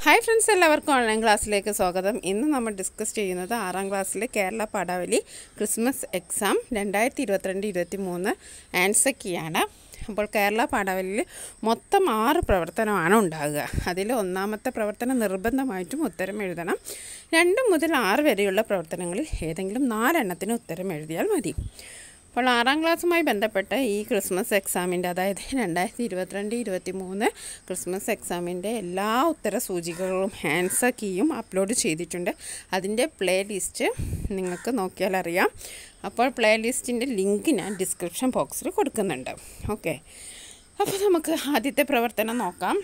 hi friends എല്ലാവർക്കും online ക്ലാസ്സിലേക്ക് സ്വാഗതം ഇന്ന് നമ്മൾ ഡിസ്കസ് ചെയ്യുന്നത് ആറാം ക്ലാസ്സിലെ കേരള പാഠാവലി ക്രിസ്മസ് എക്സാം രണ്ടായിരത്തി ഇരുപത്തിരണ്ട് ഇരുപത്തി മൂന്ന് ആൻസർ കീയാണ് അപ്പോൾ കേരള പാഠാവലിയിൽ മൊത്തം ആറ് പ്രവർത്തനമാണ് ഉണ്ടാകുക അതിൽ ഒന്നാമത്തെ പ്രവർത്തനം നിർബന്ധമായിട്ടും ഉത്തരം എഴുതണം രണ്ട് മുതൽ ആറ് വരെയുള്ള പ്രവർത്തനങ്ങളിൽ ഏതെങ്കിലും നാലെണ്ണത്തിന് ഉത്തരം എഴുതിയാൽ മതി അപ്പോൾ ആറാം ക്ലാസ്സുമായി ബന്ധപ്പെട്ട ഈ ക്രിസ്മസ് എക്സാമിൻ്റെ അതായത് രണ്ടായിരത്തി ഇരുപത്തിരണ്ട് ഇരുപത്തി മൂന്ന് ക്രിസ്മസ് എക്സാമിൻ്റെ എല്ലാ ഉത്തര സൂചികകളും ആൻസർ കീയും അപ്ലോഡ് ചെയ്തിട്ടുണ്ട് അതിൻ്റെ പ്ലേ ലിസ്റ്റ് നിങ്ങൾക്ക് നോക്കിയാൽ അറിയാം അപ്പോൾ പ്ലേ ലിസ്റ്റിൻ്റെ ലിങ്ക് ഞാൻ ഡിസ്ക്രിപ്ഷൻ ബോക്സിൽ കൊടുക്കുന്നുണ്ട് ഓക്കെ അപ്പോൾ നമുക്ക് ആദ്യത്തെ പ്രവർത്തനം നോക്കാം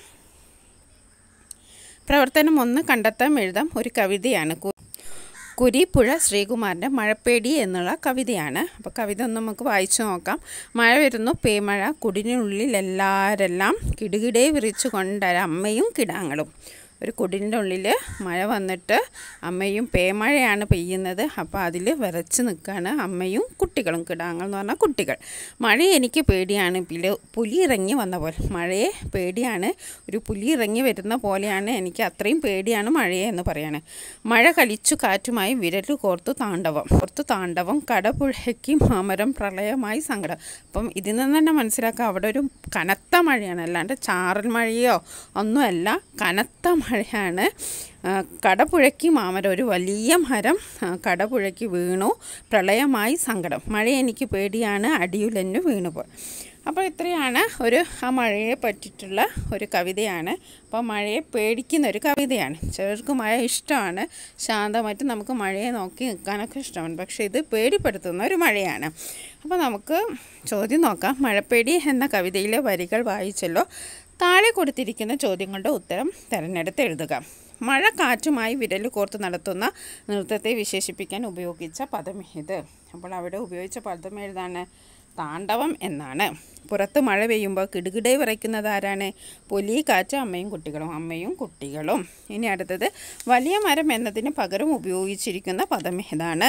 പ്രവർത്തനം ഒന്ന് കണ്ടെത്താൻ എഴുതാം ഒരു കവിതയാണ് കു- കുരിപ്പുഴ ശ്രീകുമാറിൻ്റെ മഴപ്പേടി എന്നുള്ള കവിതയാണ് അപ്പോൾ കവിത ഒന്ന് നമുക്ക് വായിച്ചു നോക്കാം മഴ വരുന്നു പേമഴ കുടിനുള്ളിൽ എല്ലാരെല്ലാം കിടുകിടേ വിറിച്ചു കൊണ്ടൊരമ്മയും കിടാങ്ങളും ഒരു കുടിൻ്റെ ഉള്ളിൽ മഴ വന്നിട്ട് അമ്മയും പേമഴയാണ് പെയ്യുന്നത് അപ്പോൾ അതിൽ വിറച്ച് നിൽക്കുകയാണ് അമ്മയും കുട്ടികളും കിടാങ്ങൾ എന്ന് പറഞ്ഞാൽ കുട്ടികൾ മഴ എനിക്ക് പേടിയാണ് പില പുലി ഇറങ്ങി വന്ന പോലെ മഴയെ പേടിയാണ് ഒരു പുലി ഇറങ്ങി വരുന്ന പോലെയാണ് എനിക്ക് അത്രയും പേടിയാണ് മഴയെ എന്ന് പറയാണ് മഴ കലിച്ചു കാറ്റുമായി വിരലു കോർത്തു താണ്ഡവം കോർത്തു താണ്ഡവം കടപുഴയ്ക്ക് മാമരം പ്രളയമായി സങ്കടം അപ്പം ഇതിൽ നിന്ന് തന്നെ മനസ്സിലാക്കാം അവിടെ ഒരു കനത്ത മഴയാണ് അല്ലാണ്ട് ചാറൽ മഴയോ ഒന്നുമല്ല കനത്ത മഴയാണ് ആ, കടപുഴയ്ക്ക് മാമരം ഒരു വലിയ മരം ആ, കടപുഴയ്ക്ക് വീണു പ്രളയമായി സങ്കടം മഴ എനിക്ക് പേടിയാണ് അടിയുലഞ്ഞു വീണുപോയി അപ്പോൾ ഇത്രയാണ് ഒരു ആ മഴയെ പറ്റിയിട്ടുള്ള ഒരു കവിതയാണ് അപ്പോൾ മഴയെ പേടിക്കുന്ന ഒരു കവിതയാണ് ചിലർക്ക് മഴ ഇഷ്ടമാണ് ശാന്തമായിട്ട് നമുക്ക് മഴയെ നോക്കി നിൽക്കാനൊക്കെ ഇഷ്ടമാണ് പക്ഷേ ഇത് പേടിപ്പെടുത്തുന്ന ഒരു മഴയാണ് അപ്പോൾ നമുക്ക് ചോദ്യം നോക്കാം മഴപ്പേടി എന്ന കവിതയിലെ വരികൾ വായിച്ചല്ലോ താഴെ കൊടുത്തിരിക്കുന്ന ചോദ്യങ്ങളുടെ ഉത്തരം തിരഞ്ഞെടുത്ത് എഴുതുക മഴ കാറ്റുമായി വിരൽ കോർത്ത് നടത്തുന്ന നൃത്തത്തെ വിശേഷിപ്പിക്കാൻ ഉപയോഗിച്ച പദം ഇത് അപ്പോൾ അവിടെ ഉപയോഗിച്ച പദം ഏതാണ് താണ്ഡവം എന്നാണ് പുറത്ത് മഴ പെയ്യുമ്പോൾ കിടുകിടേ വിറയ്ക്കുന്നത് ആരാണ് പൊലി കാറ്റ് അമ്മയും കുട്ടികളും അമ്മയും കുട്ടികളും ഇനി അടുത്തത് വലിയ മരം എന്നതിന് പകരം ഉപയോഗിച്ചിരിക്കുന്ന പദം ഏതാണ്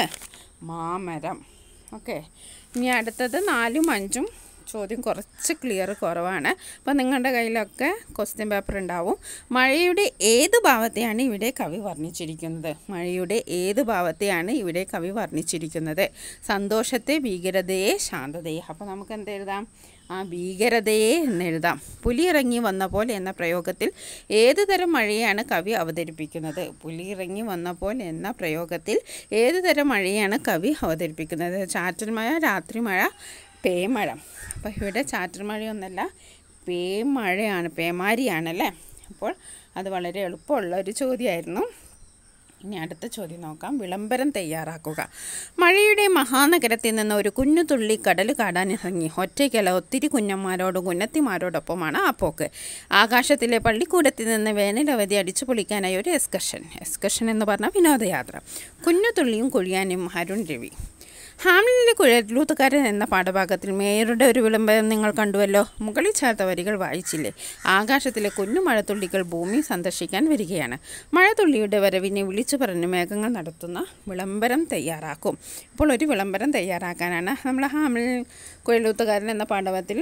മാമരം ഓക്കെ ഇനി അടുത്തത് നാലും അഞ്ചും ചോദ്യം കുറച്ച് ക്ലിയർ കുറവാണ് അപ്പോൾ നിങ്ങളുടെ കയ്യിലൊക്കെ ക്വസ്റ്റ്യൻ പേപ്പർ ഉണ്ടാവും മഴയുടെ ഏത് ഭാവത്തെയാണ് ഇവിടെ കവി വർണ്ണിച്ചിരിക്കുന്നത് മഴയുടെ ഏത് ഭാവത്തെയാണ് ഇവിടെ കവി വർണ്ണിച്ചിരിക്കുന്നത് സന്തോഷത്തെ ഭീകരതയെ ശാന്തതയെ അപ്പോൾ നമുക്ക് എന്ത് എഴുതാം ആ ഭീകരതയെ എന്നെഴുതാം പുലി ഇറങ്ങി വന്നപ്പോൾ എന്ന പ്രയോഗത്തിൽ ഏത് തരം മഴയാണ് കവി അവതരിപ്പിക്കുന്നത് പുലി ഇറങ്ങി വന്നപ്പോൾ എന്ന പ്രയോഗത്തിൽ ഏത് തരം മഴയാണ് കവി അവതരിപ്പിക്കുന്നത് ചാറ്റൽ മഴ രാത്രി മഴ പേമഴ അപ്പോൾ ഇവിടെ ചാറ്റൽ മഴയൊന്നല്ല പേമഴയാണ് പേമാരിയാണല്ലേ അപ്പോൾ അത് വളരെ എളുപ്പമുള്ള ഒരു ചോദ്യമായിരുന്നു ഇനി അടുത്ത ചോദ്യം നോക്കാം വിളംബരം തയ്യാറാക്കുക മഴയുടെ മഹാനഗരത്തിൽ നിന്ന് ഒരു കുഞ്ഞു തുള്ളി കടൽ കാടാനിറങ്ങി ഒറ്റയ്ക്കല്ല ഒത്തിരി കുഞ്ഞന്മാരോടും കുഞ്ഞത്തിമാരോടൊപ്പമാണ് ആ പോക്ക് ആകാശത്തിലെ പള്ളിക്കൂടത്തിൽ നിന്ന് വേനലവധി അടിച്ചു പൊളിക്കാനായി ഒരു എക്സ്കർഷൻ എക്സ്കർഷൻ എന്ന് പറഞ്ഞാൽ വിനോദയാത്ര കുഞ്ഞു തുള്ളിയും കുഴിയാനും അരുൺ രവി ഹാംലിലെ കുഴലൂത്തുകാരൻ എന്ന പാഠഭാഗത്തിൽ മേയറുടെ ഒരു വിളംബരം നിങ്ങൾ കണ്ടുവല്ലോ മുകളിൽ ചേർത്ത വരികൾ വായിച്ചില്ലേ ആകാശത്തിലെ കുഞ്ഞു മഴത്തുള്ളികൾ ഭൂമി സന്ദർശിക്കാൻ വരികയാണ് മഴത്തുള്ളിയുടെ വരവിനെ വിളിച്ചു പറഞ്ഞ് മേഘങ്ങൾ നടത്തുന്ന വിളംബരം തയ്യാറാക്കും ഇപ്പോൾ ഒരു വിളംബരം തയ്യാറാക്കാനാണ് നമ്മൾ ഹാമിൽ കുഴലൂത്തുകാരൻ എന്ന പാഠഭാഗത്തിൽ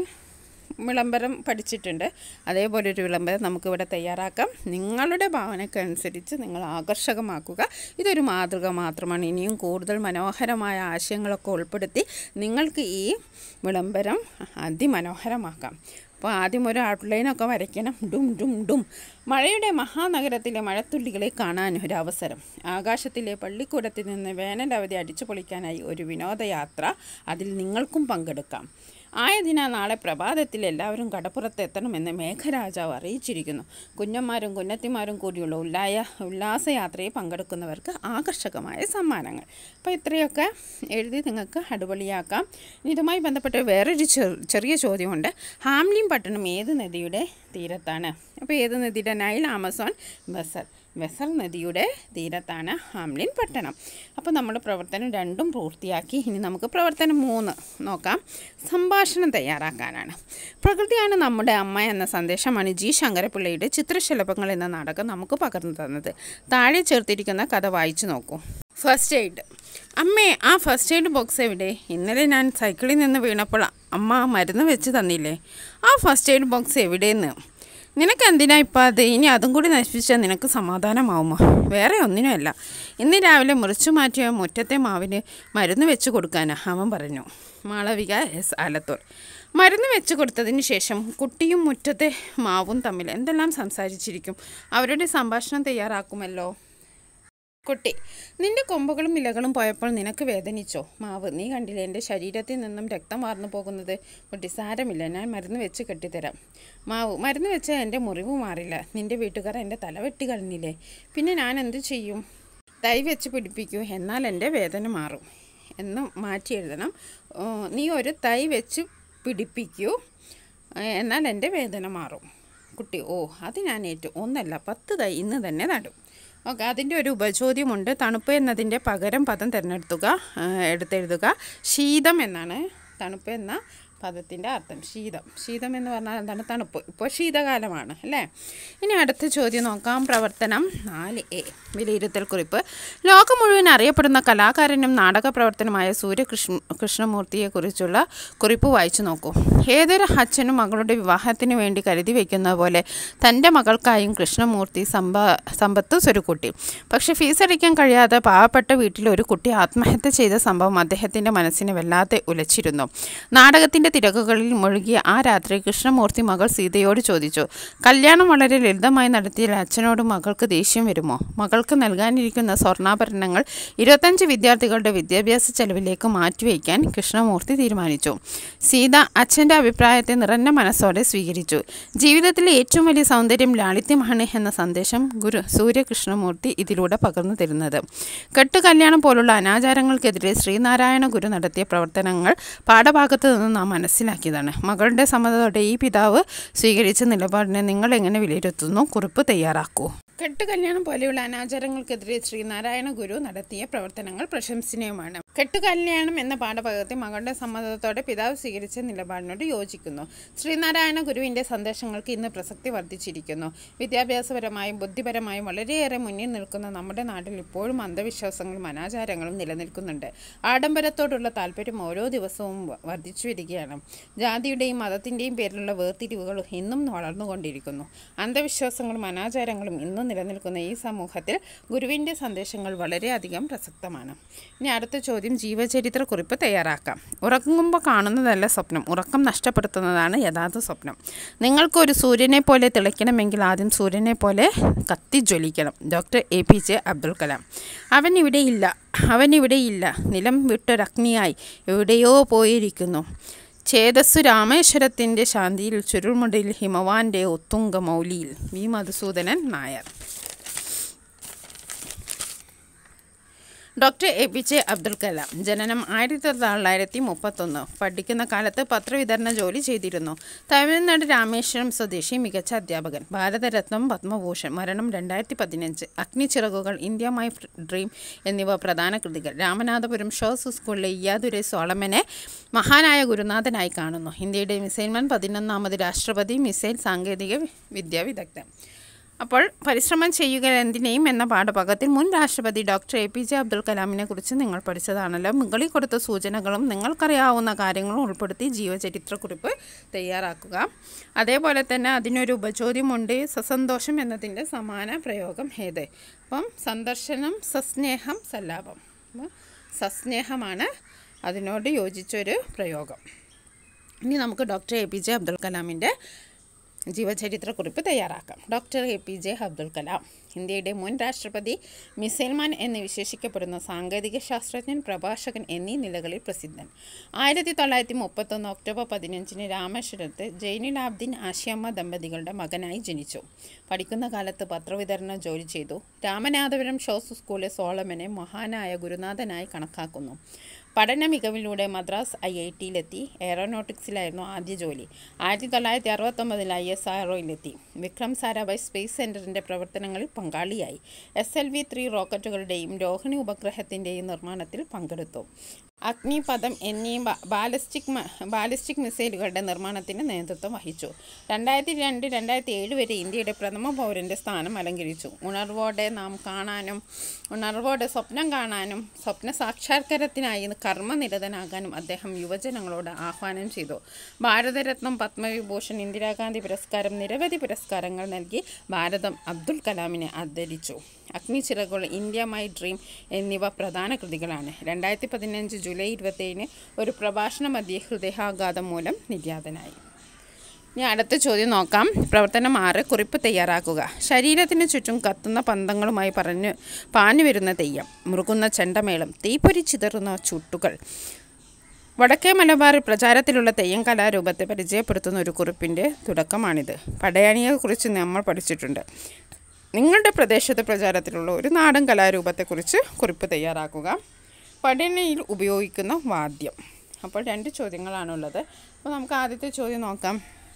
വിളംബരം പഠിച്ചിട്ടുണ്ട് അതേപോലെ ഒരു വിളംബരം നമുക്കിവിടെ തയ്യാറാക്കാം നിങ്ങളുടെ ഭാവനയ്ക്കനുസരിച്ച് നിങ്ങൾ ആകർഷകമാക്കുക ഇതൊരു മാതൃക മാത്രമാണ് ഇനിയും കൂടുതൽ മനോഹരമായ ആശയങ്ങളൊക്കെ ഉൾപ്പെടുത്തി നിങ്ങൾക്ക് ഈ വിളംബരം അതിമനോഹരമാക്കാം അപ്പോൾ ആദ്യം ഒരു ഔട്ട്ലൈനൊക്കെ വരയ്ക്കണം ഡും ഡും ഡും മഴയുടെ മഹാനഗരത്തിലെ മഴത്തുള്ളികളെ കാണാൻ ഒരു അവസരം ആകാശത്തിലെ പള്ളിക്കൂടത്തിൽ നിന്ന് വേനൽ അവധി അടിച്ചു പൊളിക്കാനായി ഒരു വിനോദയാത്ര അതിൽ നിങ്ങൾക്കും പങ്കെടുക്കാം ആയതിനാൽ നാളെ പ്രഭാതത്തിൽ എല്ലാവരും കടപ്പുറത്ത് എത്തണമെന്ന് മേഘരാജാവ് അറിയിച്ചിരിക്കുന്നു കുഞ്ഞന്മാരും കുഞ്ഞത്തിമാരും കൂടിയുള്ള ഉല്ലായ ഉല്ലാസയാത്രയിൽ പങ്കെടുക്കുന്നവർക്ക് ആകർഷകമായ സമ്മാനങ്ങൾ അപ്പോൾ ഇത്രയൊക്കെ എഴുതി നിങ്ങൾക്ക് അടിപൊളിയാക്കാം ഇനി ഇതുമായി ബന്ധപ്പെട്ട് വേറൊരു ചെ- ചെറിയ ചോദ്യമുണ്ട് ഹാംലിൻ പട്ടണം ഏത് നദിയുടെ തീരത്താണ് അപ്പോൾ ഏത് നദിയുടെ നൈൽ ആമസോൺ ബസർ വെസൽ നദിയുടെ തീരത്താണ് ഹാംലിൻ പട്ടണം അപ്പോൾ നമ്മൾ പ്രവർത്തനം രണ്ടും പൂർത്തിയാക്കി ഇനി നമുക്ക് പ്രവർത്തനം മൂന്ന് നോക്കാം സംഭാഷണം തയ്യാറാക്കാനാണ് പ്രകൃതിയാണ് നമ്മുടെ അമ്മ എന്ന സന്ദേശമാണ് ജി ശങ്കരപിള്ളയുടെ ചിത്രശലഭങ്ങൾ എന്ന നാടകം നമുക്ക് പകർന്നു തന്നത് താഴെ ചേർത്തിരിക്കുന്ന കഥ വായിച്ചു നോക്കൂ ഫസ്റ്റ് എയ്ഡ് അമ്മേ ആ ഫസ്റ്റ് എയ്ഡ് ബോക്സ് എവിടെ ഇന്നലെ ഞാൻ സൈക്കിളിൽ നിന്ന് വീണപ്പോൾ അമ്മ മരുന്ന് വെച്ച് തന്നില്ലേ ആ ഫസ്റ്റ് എയ്ഡ് ബോക്സ് എവിടെയെന്ന് നിനക്ക് എന്തിനാ ഇപ്പം അത് ഇനി അതും കൂടി നശിപ്പിച്ചാൽ നിനക്ക് സമാധാനമാവുമോ വേറെ ഒന്നിനുമല്ല ഇന്ന് രാവിലെ മുറിച്ചു മാറ്റിയ മുറ്റത്തെ മാവിന് മരുന്ന് വെച്ച് കൊടുക്കാനാ അവൻ പറഞ്ഞു മാളവിക എസ് ആലത്തൂർ മരുന്ന് വെച്ച് കൊടുത്തതിന് ശേഷം കുട്ടിയും മുറ്റത്തെ മാവും തമ്മിൽ എന്തെല്ലാം സംസാരിച്ചിരിക്കും അവരുടെ സംഭാഷണം തയ്യാറാക്കുമല്ലോ കുട്ടി നിന്റെ കൊമ്പുകളും ഇലകളും പോയപ്പോൾ നിനക്ക് വേദനിച്ചോ മാവ് നീ കണ്ടില്ലേ എൻ്റെ ശരീരത്തിൽ നിന്നും രക്തം വാർന്നു പോകുന്നത് കുട്ടി സാരമില്ല ഞാൻ മരുന്ന് വെച്ച് കെട്ടിത്തരാം മാവ് മരുന്ന് വെച്ചാൽ എൻ്റെ മുറിവ് മാറില്ല നിന്റെ വീട്ടുകാർ എൻ്റെ തല വെട്ടി കളഞ്ഞില്ലേ പിന്നെ ഞാൻ എന്ത് ചെയ്യും തൈ വെച്ച് പിടിപ്പിക്കൂ എന്നാൽ എൻ്റെ വേദന മാറും എന്ന് മാറ്റി എഴുതണം ഓ, നീ ഒരു തൈ വെച്ച് പിടിപ്പിക്കൂ ഏ, എന്നാൽ എൻ്റെ വേദന മാറും കുട്ടി ഓ അത് ഞാൻ ഏറ്റു ഒന്നല്ല പത്ത് തൈ ഇന്ന് തന്നെ നടും ഓക്കെ അതിൻ്റെ ഒരു ഉപചോദ്യമുണ്ട് തണുപ്പ് എന്നതിൻ്റെ പകരം പദം തിരഞ്ഞെടുത്തുക ആ, എടുത്തെഴുതുക ശീതം എന്നാണ് തണുപ്പ് എന്ന പദത്തിൻ്റെ അർത്ഥം ശീതം ശീതം എന്ന് പറഞ്ഞാൽ എന്താണ് തണുപ്പ് ഇപ്പോൾ ശീതകാലമാണ് അല്ലേ ഇനി അടുത്ത ചോദ്യം നോക്കാം പ്രവർത്തനം നാല് എ വിലയിരുത്തൽ കുറിപ്പ് ലോകം മുഴുവൻ അറിയപ്പെടുന്ന കലാകാരനും നാടക പ്രവർത്തനമായ സൂര്യകൃഷ്ണ കൃഷ്ണമൂർത്തിയെക്കുറിച്ചുള്ള കുറിപ്പ് വായിച്ചു നോക്കൂ ഏതൊരു അച്ഛനും മകളുടെ വിവാഹത്തിന് വേണ്ടി കരുതി വയ്ക്കുന്ന പോലെ തൻ്റെ മകൾക്കായും കൃഷ്ണമൂർത്തി സമ്പ സമ്പത്ത് സ്വരുക്കൂട്ടി പക്ഷേ ഫീസ് അടിക്കാൻ കഴിയാതെ പാവപ്പെട്ട വീട്ടിൽ ഒരു കുട്ടി ആത്മഹത്യ ചെയ്ത സംഭവം അദ്ദേഹത്തിൻ്റെ മനസ്സിനെ വല്ലാതെ ഉലച്ചിരുന്നു നാടകത്തിൻ്റെ തിരക്കുകളിൽ മുഴുകിയ ആ രാത്രി കൃഷ്ണമൂർത്തി മകൾ സീതയോട് ചോദിച്ചു കല്യാണം വളരെ ലളിതമായി നടത്തിയാൽ അച്ഛനോട് മകൾക്ക് ദേഷ്യം വരുമോ മകൾക്ക് നൽകാനിരിക്കുന്ന സ്വർണ്ണാഭരണങ്ങൾ ഇരുപത്തഞ്ച് വിദ്യാർത്ഥികളുടെ വിദ്യാഭ്യാസ ചെലവിലേക്ക് മാറ്റിവെക്കാൻ കൃഷ്ണമൂർത്തി തീരുമാനിച്ചു സീത അച്ഛൻ്റെ അഭിപ്രായത്തെ നിറഞ്ഞ മനസ്സോടെ സ്വീകരിച്ചു ജീവിതത്തിലെ ഏറ്റവും വലിയ സൗന്ദര്യം ലാളിത്യമാണ് എന്ന സന്ദേശം ഗുരു സൂര്യകൃഷ്ണമൂർത്തി ഇതിലൂടെ പകർന്നു തരുന്നത് കെട്ട് കല്യാണം പോലുള്ള അനാചാരങ്ങൾക്കെതിരെ ശ്രീനാരായണ ഗുരു നടത്തിയ പ്രവർത്തനങ്ങൾ പാഠഭാഗത്ത് നിന്ന് നാം മനസ്സിലാക്കിയതാണ് മകളുടെ സമ്മതത്തോടെ ഈ പിതാവ് സ്വീകരിച്ച നിലപാടിനെ നിങ്ങൾ എങ്ങനെ വിലയിരുത്തുന്നു കുറിപ്പ് തയ്യാറാക്കൂ കെട്ട് കല്യാണം പോലെയുള്ള അനാചാരങ്ങൾക്കെതിരെ ശ്രീനാരായണ ഗുരു നടത്തിയ പ്രവർത്തനങ്ങൾ പ്രശംസനീയമാണ് കെട്ട് കല്യാണം എന്ന പാഠഭാഗത്തെ മകളുടെ സമ്മതത്തോടെ പിതാവ് സ്വീകരിച്ച നിലപാടിനോട് യോജിക്കുന്നു ശ്രീനാരായണ ഗുരുവിൻ്റെ സന്ദേശങ്ങൾക്ക് ഇന്ന് പ്രസക്തി വർദ്ധിച്ചിരിക്കുന്നു വിദ്യാഭ്യാസപരമായും ബുദ്ധിപരമായും വളരെയേറെ മുന്നിൽ നിൽക്കുന്ന നമ്മുടെ നാട്ടിൽ ഇപ്പോഴും അന്ധവിശ്വാസങ്ങളും അനാചാരങ്ങളും നിലനിൽക്കുന്നുണ്ട് ആഡംബരത്തോടുള്ള താല്പര്യം ഓരോ ദിവസവും വ- വർദ്ധിച്ചു വരികയാണ് ജാതിയുടെയും മതത്തിൻ്റെയും പേരിലുള്ള വേർതിരിവുകൾ ഇന്നും വളർന്നുകൊണ്ടിരിക്കുന്നു അന്ധവിശ്വാസങ്ങളും അനാചാരങ്ങളും ഇന്നും നിലനിൽക്കുന്ന ഈ സമൂഹത്തിൽ ഗുരുവിൻ്റെ സന്ദേശങ്ങൾ വളരെയധികം പ്രസക്തമാണ് ഇനി അടുത്ത ചോദ്യം ജീവചരിത്ര കുറിപ്പ് തയ്യാറാക്കാം ഉറങ്ങുമ്പോൾ കാണുന്നതല്ല സ്വപ്നം ഉറക്കം നഷ്ടപ്പെടുത്തുന്നതാണ് യഥാർത്ഥ സ്വപ്നം നിങ്ങൾക്കൊരു സൂര്യനെ പോലെ തിളയ്ക്കണമെങ്കിൽ ആദ്യം സൂര്യനെ പോലെ കത്തിജ്വലിക്കണം doctor A P J Abdul Kalam അവൻ ഇവിടെയില്ല അവൻ ഇവിടെയില്ല നിലം വിട്ടൊരഗ്നിയായി എവിടെയോ പോയിരിക്കുന്നു ഛേദസ്സു രാമേശ്വരത്തിൻ്റെ ശാന്തിയിൽ ചുരുൾമുടിയിൽ ഹിമവാന്റെ ഒത്തുങ്ക മൗലിയിൽ V Madhusoodanan Nair doctor A P J Abdul Kalam ജനനം ആയിരത്തി തൊള്ളായിരത്തി മുപ്പത്തൊന്ന് പഠിക്കുന്ന കാലത്ത് പത്രവിതരണ ജോലി ചെയ്തിരുന്നു തമിഴ്നാട് രാമേശ്വരം സ്വദേശി മികച്ച അധ്യാപകൻ ഭാരതരത്നം പത്മഭൂഷൺ മരണം രണ്ടായിരത്തി പതിനഞ്ച് അഗ്നിച്ചിറകുകൾ ഇന്ത്യ മൈ ഡ്രീം എന്നിവ പ്രധാന കൃതികൾ രാമനാഥപുരം ഷോസ് സ്കൂളിലെ ഇയാദുരെ സോളമനെ മഹാനായ ഗുരുനാഥനായി കാണുന്നു ഇന്ത്യയുടെ മിസൈൽമാൻ പതിനൊന്നാമത് രാഷ്ട്രപതി മിസൈൽ സാങ്കേതിക വിദ്യാ വിദഗ്ധൻ അപ്പോൾ പരിശ്രമം ചെയ്യുക എന്തിനേയും എന്ന പാഠഭാഗത്തിൽ മുൻ രാഷ്ട്രപതി doctor A P J Abdul കലാമിനെ കുറിച്ച് നിങ്ങൾ പഠിച്ചതാണല്ലോ മുകളിൽ കൊടുത്ത സൂചനകളും നിങ്ങൾക്കറിയാവുന്ന കാര്യങ്ങളും ഉൾപ്പെടുത്തി ജീവചരിത്രക്കുറിപ്പ് തയ്യാറാക്കുക അതേപോലെ തന്നെ അതിനൊരു ഉപചോദ്യമുണ്ട് സസന്തോഷം എന്നതിൻ്റെ സമാന പ്രയോഗം ഏത് അപ്പം സന്ദർശനം സസ്നേഹം സല്ലാപം അപ്പോൾ സസ്നേഹമാണ് അതിനോട് യോജിച്ചൊരു പ്രയോഗം ഇനി നമുക്ക് doctor A P J Abdul കലാമിൻ്റെ ജീവചരിത്രക്കുറിപ്പ് തയ്യാറാക്കാം doctor A P J Abdul Kalam ഇന്ത്യയുടെ മുൻ രാഷ്ട്രപതി മിസൈൽമാൻ എന്ന് വിശേഷിക്കപ്പെടുന്ന സാങ്കേതിക ശാസ്ത്രജ്ഞൻ പ്രഭാഷകൻ എന്നീ നിലകളിൽ പ്രസിദ്ധൻ ആയിരത്തി തൊള്ളായിരത്തി മുപ്പത്തൊന്ന് ഒക്ടോബർ പതിനഞ്ചിന് രാമേശ്വരത്ത് ജൈനുലാബ്ദീൻ ആശിയമ്മ ദമ്പതികളുടെ മകനായി ജനിച്ചു പഠിക്കുന്ന കാലത്ത് പത്രവിതരണ ജോലി ചെയ്തു രാമനാഥപുരം ഷോസ് സ്കൂളിലെ സോളമനെ മഹാനായ ഗുരുനാഥനായി കണക്കാക്കുന്നു പഠന മികവിലൂടെ മദ്രാസ് ഐ ഐ ടിയിലെത്തി എയറോനോട്ടിക്സിലായിരുന്നു ആദ്യ ജോലി ആയിരത്തി തൊള്ളായിരത്തി അറുപത്തൊമ്പതിൽ ഐ എസ് ആർഒയിലെത്തി വിക്രം സാരാഭായ് സ്പേസ് സെൻറ്ററിൻ്റെ പ്രവർത്തനങ്ങളിൽ പങ്കാളിയായി എസ് എൽ വി ത്രീ റോക്കറ്റുകളുടെയും രോഹിണി ഉപഗ്രഹത്തിൻ്റെയും നിർമ്മാണത്തിൽ പങ്കെടുത്തു അഗ്നിപഥം എന്നീ ബ- ബാലിസ്റ്റിക് മ- ബാലിസ്റ്റിക് മിസൈലുകളുടെ നിർമ്മാണത്തിന് നേതൃത്വം വഹിച്ചു രണ്ടായിരത്തി രണ്ട് രണ്ടായിരത്തി ഏഴ് വരെ ഇന്ത്യയുടെ പ്രഥമ പൗരൻ്റെ സ്ഥാനം അലങ്കരിച്ചു ഉണർവോടെ നാം കാണാനും ഉണർവോടെ സ്വപ്നം കാണാനും സ്വപ്ന സാക്ഷാത്കാരത്തിനായി കർമ്മനിരതനാകാനും അദ്ദേഹം യുവജനങ്ങളോട് ആഹ്വാനം ചെയ്തു ഭാരതരത്നം പത്മവിഭൂഷൺ ഇന്ദിരാഗാന്ധി പുരസ്കാരം നിരവധി പുരസ്കാരങ്ങൾ നൽകി ഭാരതം അബ്ദുൽ കലാമിനെ ആദരിച്ചു അഗ്നിച്ചിറകുകൾ ഇന്ത്യ മൈ ഡ്രീം എന്നിവ പ്രധാന കൃതികളാണ് രണ്ടായിരത്തി പതിനഞ്ച് ജൂലൈ ഇരുപത്തേഴിന് ഒരു പ്രഭാഷണ മധ്യ ഹൃദയാഘാതം മൂലം നിര്യാതനായി ഇനി അടുത്ത ചോദ്യം നോക്കാം പ്രവർത്തനം ആറ് കുറിപ്പ് തയ്യാറാക്കുക ശരീരത്തിന് ചുറ്റും കത്തുന്ന പന്തങ്ങളുമായി പറഞ്ഞ് പാഞ്ഞു വരുന്ന തെയ്യം മുറുകുന്ന ചെണ്ടമേളം തീപ്പൊരി ചിതറുന്ന ചുട്ടുകൾ വടക്കേ മലബാറിൽ പ്രചാരത്തിലുള്ള തെയ്യം കലാരൂപത്തെ പരിചയപ്പെടുത്തുന്ന ഒരു കുറിപ്പിൻ്റെ തുടക്കമാണിത് പടയാണിയെക്കുറിച്ച് നമ്മൾ പഠിച്ചിട്ടുണ്ട് നിങ്ങളുടെ പ്രദേശത്ത് പ്രചാരത്തിലുള്ള ഒരു നാടൻ കലാരൂപത്തെക്കുറിച്ച് കുറിപ്പ് തയ്യാറാക്കുക പടയണിയിൽ ഉപയോഗിക്കുന്ന വാദ്യം അപ്പോൾ രണ്ട് ചോദ്യങ്ങളാണുള്ളത് അപ്പോൾ നമുക്ക് ആദ്യത്തെ ചോദ്യം നോക്കാം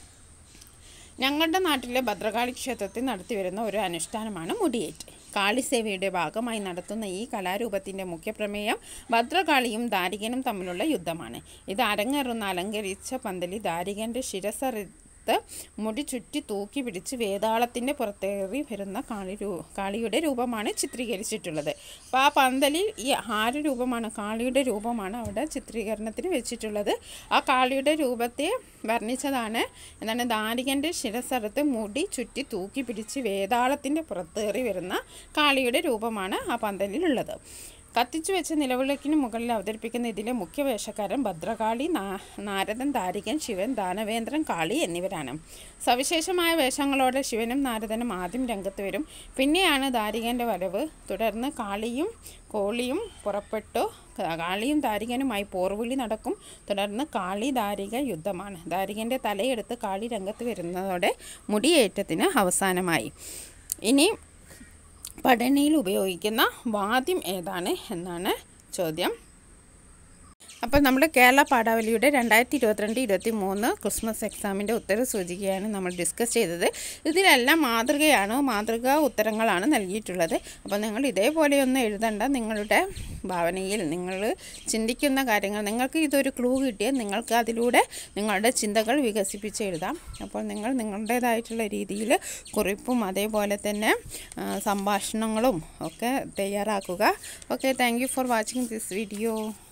ഞങ്ങളുടെ നാട്ടിലെ ഭദ്രകാളി ക്ഷേത്രത്തിൽ നടത്തിവരുന്ന ഒരു അനുഷ്ഠാനമാണ് മുടിയേറ്റ് കാളിസേവയുടെ ഭാഗമായി നടത്തുന്ന ഈ കലാരൂപത്തിൻ്റെ മുഖ്യപ്രമേയം ഭദ്രകാളിയും ദാരികനും തമ്മിലുള്ള യുദ്ധമാണ് ഇത് അരങ്ങേറുന്ന അലങ്കരിച്ച പന്തലി ദാരികൻ്റെ ശിരസറിത്ത് മുടി ചുറ്റി തൂക്കി പിടിച്ച് വേതാളത്തിൻ്റെ പുറത്തേറി വരുന്ന കാളി രൂ കാളിയുടെ രൂപമാണ് ചിത്രീകരിച്ചിട്ടുള്ളത് അപ്പോൾ ആ പന്തലിൽ ഈ ആര് രൂപമാണ് കാളിയുടെ രൂപമാണ് അവിടെ ചിത്രീകരണത്തിന് വെച്ചിട്ടുള്ളത് ആ കാളിയുടെ രൂപത്തെ വർണ്ണിച്ചതാണ് എന്താണ് ദാരികൻ്റെ ശിരസറത്ത് മുടി ചുറ്റി തൂക്കി പിടിച്ച് വേതാളത്തിൻ്റെ പുറത്തേറി വരുന്ന കാളിയുടെ രൂപമാണ് ആ പന്തലിലുള്ളത് കത്തിച്ചു വെച്ച നിലവിളക്കിന് മുകളിൽ അവതരിപ്പിക്കുന്ന ഇതിലെ മുഖ്യ വേഷക്കാരൻ ഭദ്രകാളി നാ നാരദൻ ദാരികൻ ശിവൻ ദാനവേന്ദ്രൻ കാളി എന്നിവരാണ് സവിശേഷമായ വേഷങ്ങളോടെ ശിവനും നാരദനും ആദ്യം രംഗത്ത് വരും പിന്നെയാണ് ദാരികൻ്റെ വരവ് തുടർന്ന് കാളിയും കോളിയും പുറപ്പെട്ടു കാളിയും ദാരികനുമായി പോർവിളി നടക്കും തുടർന്ന് കാളി ദാരിക യുദ്ധമാണ് ദാരികൻ്റെ തലയെടുത്ത് കാളി രംഗത്ത് വരുന്നതോടെ മുടിയേറ്റത്തിന് അവസാനമായി ഇനി പഠനയിൽ ഉപയോഗിക്കുന്ന വാദ്യം ഏതാണ് എന്നാണ് ചോദ്യം അപ്പോൾ നമ്മൾ കേരള പാഠാവലിയുടെ രണ്ടായിരത്തി ഇരുപത്തിരണ്ട് ഇരുപത്തി മൂന്ന് ക്രിസ്മസ് എക്സാമിൻ്റെ ഉത്തര സൂചികയാണ് നമ്മൾ ഡിസ്കസ് ചെയ്തത് ഇതിലെല്ലാം മാതൃകയാണ് മാതൃകാ ഉത്തരങ്ങളാണ് നൽകിയിട്ടുള്ളത് അപ്പോൾ നിങ്ങൾ ഇതേപോലെ ഒന്നും എഴുതണ്ട നിങ്ങളുടെ ഭാവനയിൽ നിങ്ങൾ ചിന്തിക്കുന്ന കാര്യങ്ങൾ നിങ്ങൾക്ക് ഇതൊരു ക്ലൂ കിട്ടിയാൽ നിങ്ങൾക്ക് അതിലൂടെ നിങ്ങളുടെ ചിന്തകൾ വികസിപ്പിച്ച് എഴുതാം അപ്പോൾ നിങ്ങൾ നിങ്ങളുടേതായിട്ടുള്ള രീതിയിൽ കുറിപ്പും അതേപോലെ തന്നെ സംഭാഷണങ്ങളും ഒക്കെ തയ്യാറാക്കുക okay thank you for watching this video